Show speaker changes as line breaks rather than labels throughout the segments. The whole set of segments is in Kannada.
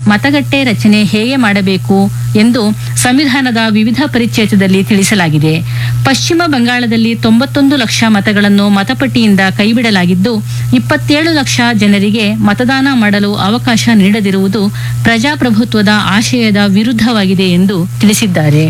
ಮತಗಟ್ಟೆ ರಚನೆ ಹೇಗೆ ಮಾಡಬೇಕು ಎಂದು ಸಂವಿಧಾನದ ವಿವಿಧ ಪರಿಚ್ಛೇದದಲ್ಲಿ ತಿಳಿಸಲಾಗಿದೆ ಪಶ್ಚಿಮ ಬಂಗಾಳದಲ್ಲಿ ತೊಂಬತ್ತೊಂದು ಲಕ್ಷ ಮತಗಳನ್ನು ಮತಪಟ್ಟಿಯಿಂದ ಕೈಬಿಡಲಾಗಿದ್ದು ಇಪ್ಪತ್ತೇಳು ಲಕ್ಷ ಜನರಿಗೆ ಮತದಾನ ಮಾಡಲು ಅವಕಾಶ ನೀಡದಿರುವುದು ಪ್ರಜಾಪ್ರಭುತ್ವದ ಆಶಯದ ವಿರುದ್ಧವಾಗಿದೆ ಎಂದು ತಿಳಿಸಿದ್ದಾರೆ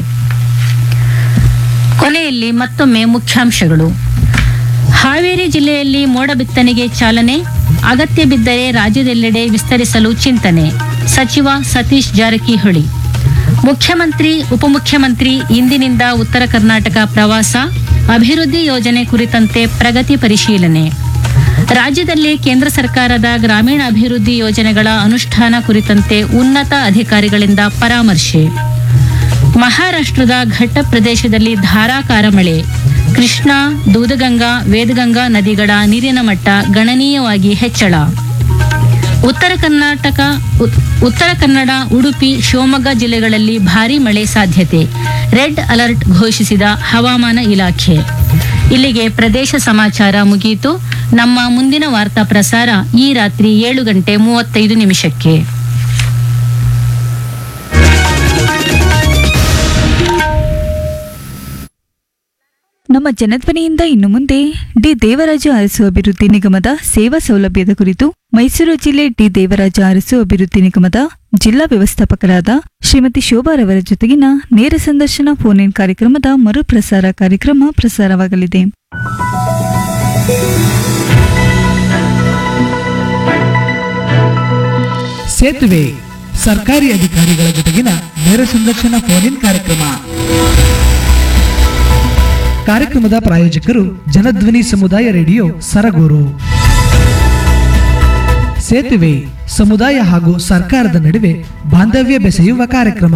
ಕೊನೆಯಲ್ಲಿ ಮತ್ತೊಮ್ಮೆ ಮುಖ್ಯಾಂಶಗಳು ಹಾವೇರಿ ಜಿಲ್ಲೆಯಲ್ಲಿ ಮೋಡ ಬಿತ್ತನೆಗೆ ಚಾಲನೆ ಅಗತ್ಯ ಬಿದ್ದರೆ ರಾಜ್ಯದೆಲ್ಲೆಡೆ ವಿಸ್ತರಿಸಲು ಚಿಂತನೆ ಸಚಿವ ಸತೀಶ್ ಜಾರಕಿಹೊಳಿ ಮುಖ್ಯಮಂತ್ರಿ ಉಪಮುಖ್ಯಮಂತ್ರಿ ಇಂದಿನಿಂದ ಉತ್ತರ ಕರ್ನಾಟಕ ಪ್ರವಾಸ ಅಭಿವೃದ್ಧಿ ಯೋಜನೆ ಕುರಿತಂತೆ ಪ್ರಗತಿ ಪರಿಶೀಲನೆ ರಾಜ್ಯದಲ್ಲಿ ಕೇಂದ್ರ ಸರ್ಕಾರದ ಗ್ರಾಮೀಣಾಭಿವೃದ್ಧಿ ಯೋಜನೆಗಳ ಅನುಷ್ಠಾನ ಕುರಿತಂತೆ ಉನ್ನತ ಅಧಿಕಾರಿಗಳಿಂದ ಪರಾಮರ್ಶೆ ಮಹಾರಾಷ್ಟ್ರದ ಘಟ್ಟ ಪ್ರದೇಶದಲ್ಲಿ ಧಾರಾಕಾರ ಮಳೆ ಕೃಷ್ಣಾ ದೂದಗಂಗಾ ವೇದಗಂಗಾ ನದಿಗಳ ನೀರಿನ ಮಟ್ಟ ಗಣನೀಯವಾಗಿ ಹೆಚ್ಚಳ ಉತ್ತರ ಕರ್ನಾಟಕ ಉತ್- ಉತ್ತರ ಕನ್ನಡ ಉಡುಪಿ ಶಿವಮೊಗ್ಗ ಜಿಲ್ಲೆಗಳಲ್ಲಿ ಭಾರೀ ಮಳೆ ಸಾಧ್ಯತೆ ರೆಡ್ ಅಲರ್ಟ್ ಘೋಷಿಸಿದ ಹವಾಮಾನ ಇಲಾಖೆ ಇಲ್ಲಿಗೆ ಪ್ರದೇಶ ಸಮಾಚಾರ ಮುಗಿಯಿತು ನಮ್ಮ ಮುಂದಿನ ವಾರ್ತಾ ಪ್ರಸಾರ ಈ ರಾತ್ರಿ ಏಳು ಗಂಟೆ ಮೂವತ್ತೈದು ನಿಮಿಷಕ್ಕೆ
ನಮ್ಮ ಜನಧ್ವನಿಯಿಂದ ಇನ್ನು ಮುಂದೆ ಡಿ ದೇವರಾಜ ಅರಸು ಅಭಿವೃದ್ಧಿ ನಿಗಮದ ಸೇವಾ ಸೌಲಭ್ಯದ ಕುರಿತು ಮೈಸೂರು ಜಿಲ್ಲೆ ಡಿ ದೇವರಾಜ ಅರಸು ಅಭಿವೃದ್ಧಿ ನಿಗಮದ ಜಿಲ್ಲಾ ವ್ಯವಸ್ಥಾಪಕರಾದ ಶ್ರೀಮತಿ ಶೋಭಾರವರ ಜೊತೆಗಿನ ನೇರ ಸಂದರ್ಶನ ಫೋನ್ ಇನ್ ಕಾರ್ಯಕ್ರಮದ ಮರುಪ್ರಸಾರ ಕಾರ್ಯಕ್ರಮ ಪ್ರಸಾರವಾಗಲಿದೆ
ಸೇತುವೆ ಸರ್ಕಾರಿ ಅಧಿಕಾರಿಗಳ ಜೊತೆಗಿನ ನೇರ ಸಂದರ್ಶನ ಫೋನ್ ಇನ್ ಕಾರ್ಯಕ್ರಮ ಕಾರ್ಯಕ್ರಮದ ಪ್ರಾಯೋಜಕರು ಜನಧ್ವನಿ ಸಮುದಾಯ ರೇಡಿಯೋ ಸರಗೂರು ಸೇತುವೆ ಸಮುದಾಯ ಹಾಗೂ ಸರ್ಕಾರದ ನಡುವೆ ಬಾಂಧವ್ಯ ಬೆಸೆಯುವ ಕಾರ್ಯಕ್ರಮ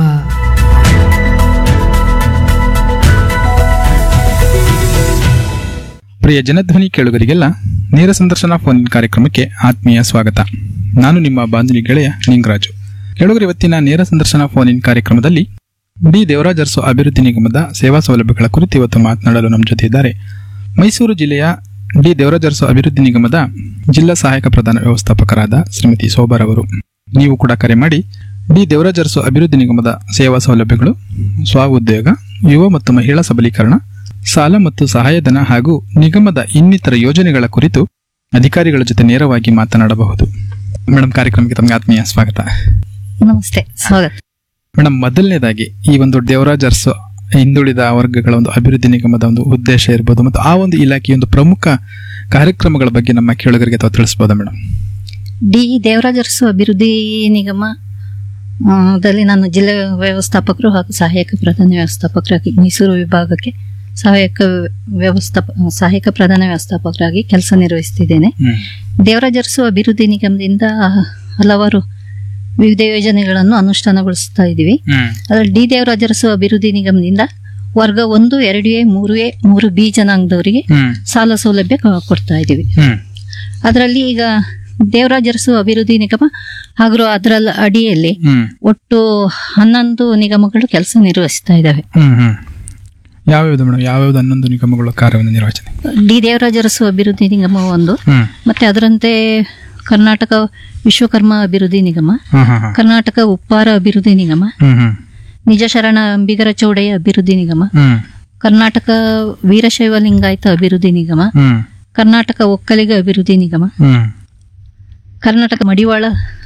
ಪ್ರಿಯ ಜನಧ್ವನಿ ಕೇಳುಗರಿಗೆಲ್ಲ ನೇರ ಸಂದರ್ಶನ ಫೋನ್ ಕಾರ್ಯಕ್ರಮಕ್ಕೆ ಆತ್ಮೀಯ ಸ್ವಾಗತ ನಾನು ನಿಮ್ಮ ಬಾಂಧವಿ ಗೆಳೆಯ ನಿಂಗರಾಜು ಕೇಳುಗರ ಇವತ್ತಿನ ನೇರ ಸಂದರ್ಶನ ಫೋನ್ ಇನ್ ಕಾರ್ಯಕ್ರಮದಲ್ಲಿ ಡಿ ದೇವರಾಜ್ ಅರಸು ಅಭಿವೃದ್ಧಿ ನಿಗಮದ ಸೇವಾ ಸೌಲಭ್ಯಗಳ ಕುರಿತು ಇವತ್ತು ಮಾತನಾಡಲು ನಮ್ಮ ಜೊತೆ ಇದ್ದಾರೆ ಮೈಸೂರು ಜಿಲ್ಲೆಯ ಡಿ ದೇವರಾಜ್ ಅರಸು ಅಭಿವೃದ್ಧಿ ನಿಗಮದ ಜಿಲ್ಲಾ ಸಹಾಯಕ ಪ್ರಧಾನ ವ್ಯವಸ್ಥಾಪಕರಾದ ಶ್ರೀಮತಿ ಸೋಬರ್ ಅವರು ನೀವು ಕೂಡ ಕರೆ ಮಾಡಿ ಡಿ ದೇವರಾಜ್ ಅರಸು ಅಭಿವೃದ್ಧಿ ನಿಗಮದ ಸೇವಾ ಸೌಲಭ್ಯಗಳು ಸ್ವ ಉದ್ಯೋಗ ಯುವ ಮತ್ತು ಮಹಿಳಾ ಸಬಲೀಕರಣ ಸಾಲ ಮತ್ತು ಸಹಾಯಧನ ಹಾಗೂ ನಿಗಮದ ಇನ್ನಿತರ ಯೋಜನೆಗಳ ಕುರಿತು ಅಧಿಕಾರಿಗಳ ಜೊತೆ ನೇರವಾಗಿ ಮಾತನಾಡಬಹುದು ಮೇಡಮ್ ಕಾರ್ಯಕ್ರಮಕ್ಕೆ ತಮಗೆ ಆತ್ಮೀಯ ಸ್ವಾಗತ
ನಮಸ್ತೆ ಸ್ವಾಗತ
ಮೇಡಮ್ ಮೊದಲನೇದಾಗಿ ಈ ಒಂದು ದೇವರಾಜ್ ಅರಸು ಹಿಂದುಳಿದ ವರ್ಗಗಳ ಒಂದು ಅಭಿವೃದ್ಧಿ ನಿಗಮದ ಒಂದು ಉದ್ದೇಶ ಇರ್ಬೋದು ಮತ್ತು ಆ ಒಂದು ಇಲಾಖೆಯ ಒಂದು ಪ್ರಮುಖ ಕಾರ್ಯಕ್ರಮಗಳ ಬಗ್ಗೆ ನಮ್ಮ ಕೇಳುಗರಿಗೆ ತಾವು ತಿಳಿಸ್ಬೋದಾ ಮೇಡಮ್
ಡಿ ದೇವರಾಜ ಅರಸು ಅಭಿವೃದ್ಧಿ ನಿಗಮ ಆ, ದಲ್ಲಿ ನಾನು ಜಿಲ್ಲಾ ವ್ಯವಸ್ಥಾಪಕರು ಹಾಗೂ ಸಹಾಯಕ ಪ್ರಧಾನ ವ್ಯವಸ್ಥಾಪಕರಾಗಿ ಮೈಸೂರು ವಿಭಾಗಕ್ಕೆ ಸಹಾಯಕ ವ್ಯವಸ್ಥಾಪ ಸಹಾಯಕ ಪ್ರಧಾನ ವ್ಯವಸ್ಥಾಪಕರಾಗಿ ಕೆಲಸ ನಿರ್ವಹಿಸ್ತಿದ್ದೇನೆ ದೇವರಾಜ ಅರಸು ಅಭಿವೃದ್ಧಿ ನಿಗಮದಿಂದ ಹಲವಾರು ವಿವಿಧ ಯೋಜನೆಗಳನ್ನು ಅನುಷ್ಠಾನಗೊಳಿಸ್ತಾ ಇದ್ದೀವಿ ಅದರಲ್ಲಿ ಡಿ ದೇವರಾಜ ಅರಸು ಅಭಿವೃದ್ಧಿ ನಿಗಮದಿಂದ ವರ್ಗ ಒಂದು ಎರಡು ಎ ಮೂರು ಎ ಮೂರು ಬಿ ಜನಾಂಗದವರಿಗೆ ಸಾಲ ಸೌಲಭ್ಯ ಕ- ಕೊಡ್ತಾ ಇದ್ದೀವಿ ಅದರಲ್ಲಿ ಈಗ ದೇವರಾಜ ಅರಸು ಅಭಿವೃದ್ಧಿ ನಿಗಮ ಹಾಗೂ ಅದರ ಅಡಿಯಲ್ಲಿ ಒಟ್ಟು ಹನ್ನೊಂದು ನಿಗಮಗಳು ಕೆಲಸ ನಿರ್ವಹಿಸ್ತಾ ಇದ್ದಾವೆ
ಯಾವ್ಯಾವ್ದು ಮೇಡಮ್ ಯಾವ್ಯಾವ್ದು ಹನ್ನೊಂದು ನಿಗಮಗಳ ಕಾರ್ಯವನ್ನು ನಿರ್ವಹಣೆ
ಡಿ ದೇವರಾಜ ಅರಸು ಅಭಿವೃದ್ಧಿ ನಿಗಮ ಒಂದು
ಹ್ಮ್
ಮತ್ತೆ ಅದರಂತೆ ಕರ್ನಾಟಕ ವಿಶ್ವಕರ್ಮ ಅಭಿವೃದ್ಧಿ ನಿಗಮ
ಹಾ ಹಾ ಹಾ
ಕರ್ನಾಟಕ ಉಪ್ಪಾರ ಅಭಿವೃದ್ಧಿ ನಿಗಮ
ಹ್ಮ್ ಹ್ಮ್
ನಿಜ ಶರಣ ಅಂಬಿಗರ ಚೌಡೆಯ ಅಭಿವೃದ್ಧಿ ನಿಗಮ
ಹ್ಮ್
ಕರ್ನಾಟಕ ವೀರಶೈವ ಲಿಂಗಾಯತ ಅಭಿವೃದ್ಧಿ ನಿಗಮ
ಹ್ಮ್
ಕರ್ನಾಟಕ ಒಕ್ಕಲಿಗ ಅಭಿವೃದ್ಧಿ ನಿಗಮ
ಹ್ಮ್
ಕರ್ನಾಟಕ ಮಡಿವಾಳ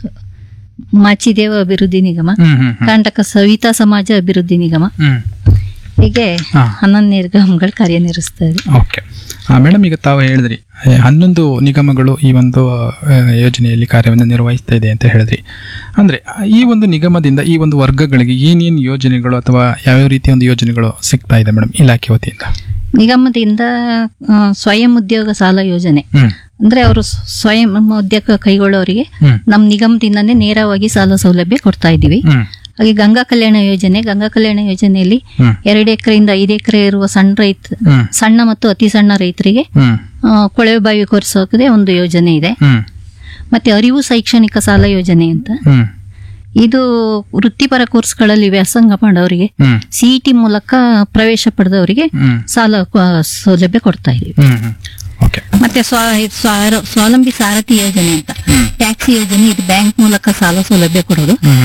ಮಾಚಿದೇವ ಅಭಿವೃದ್ಧಿ ನಿಗಮ
ಹ್ಮ್ ಹ್ಮ್ ಹ್ಮ್
ಕರ್ನಾಟಕ ಸವಿತಾ ಸಮಾಜ ಅಭಿವೃದ್ಧಿ ನಿಗಮ
ಹ್ಮ್
ಹೀಗೆ
ಹಾ.
ಹನ್ನೊಂದು ನಿಗಮಗಳು ಕಾರ್ಯನಿರ್ವಹಿಸ್ತಾ ಇದೆ
ಓಕೆ ಮೇಡಮ್ ಈಗ ತಾವು ಹೇಳಿದ್ರಿ ಏ, ಹನ್ನೊಂದು ನಿಗಮಗಳು ಈ ಒಂದು ಆ, ಯೋಜನೆಯಲ್ಲಿ ಕಾರ್ಯವನ್ನು ನಿರ್ವಹಿಸ್ತಾ ಇದೆ ಅಂತ ಹೇಳಿದ್ರಿ ಅಂದ್ರೆ ಆ, ಈ ಒಂದು ನಿಗಮದಿಂದ ಈ ಒಂದು ವರ್ಗಗಳಿಗೆ ಏನೇನು ಯೋಜನೆಗಳು ಅಥವಾ ಯಾವ್ಯಾವ ರೀತಿಯ ಒಂದು ಯೋಜನೆಗಳು ಸಿಗ್ತಾ ಇದೆ ಮೇಡಮ್ ಇಲಾಖೆ ವತಿಯಿಂದ
ನಿಗಮದಿಂದ ಆ, ಸ್ವಯಂ ಉದ್ಯೋಗ ಸಾಲ ಯೋಜನೆ
ಹ್ಮ್
ಅಂದ್ರೆ ಅವರು ಸ್ವಯಂ ಉದ್ಯೋಗ ಕೈಗೊಳ್ಳೋರಿಗೆ
ಹ್ಮ್
ನಮ್ಮ ನಿಗಮದಿಂದನೇ ನೇರವಾಗಿ ಸಾಲ ಸೌಲಭ್ಯ ಕೊಡ್ತಾ ಇದ್ದೀವಿ
ಹ್ಮ್
ಹಾಗೆ ಗಂಗಾ ಕಲ್ಯಾಣ ಯೋಜನೆ ಗಂಗಾ ಕಲ್ಯಾಣ ಯೋಜನೆಯಲ್ಲಿ
ಹ್ಮ್
ಎರಡು ಎಕರೆಯಿಂದ ಐದು ಎಕರೆ ಇರುವ ಸಣ್ಣ ರೈತ
ಹ್ಮ್
ಸಣ್ಣ ಮತ್ತು ಅತಿ ಸಣ್ಣ ರೈತರಿಗೆ
ಹ್ಮ್
ಆ, ಕೊಳವೆ ಬಾವಿ ಕೊರೆಸೋಕೆ ಒಂದು ಯೋಜನೆ ಇದೆ
ಹ್ಮ್
ಮತ್ತೆ ಅರಿವು ಶೈಕ್ಷಣಿಕ ಸಾಲ ಯೋಜನೆ ಅಂತ
ಹ್ಮ್
ಇದು ವೃತ್ತಿಪರ ಕೋರ್ಸ್ಗಳಲ್ಲಿ ವ್ಯಾಸಂಗ ಮಾಡೋರಿಗೆ
ಹ್ಮ್
ಸಿಇಟಿ ಮೂಲಕ ಪ್ರವೇಶ ಪಡೆದವರಿಗೆ
ಹ್ಮ್
ಸಾಲ ಆ, ಸೌಲಭ್ಯ ಕೊಡ್ತಾ ಇದೀವಿ
ಹ್ಮ್ ಹ್ಮ್ ಓಕೆ
ಮತ್ತೆ ಸ್ವ ಸ್ವ- ಸ್ವಾವಲಂಬಿ ಸಾರಥಿ ಯೋಜನೆ ಅಂತ ಟ್ಯಾಕ್ಸಿ ಯೋಜನೆ ಇದು ಬ್ಯಾಂಕ್ ಮೂಲಕ ಸಾಲ ಸೌಲಭ್ಯ ಕೊಡೋದು
ಹ್ಮ್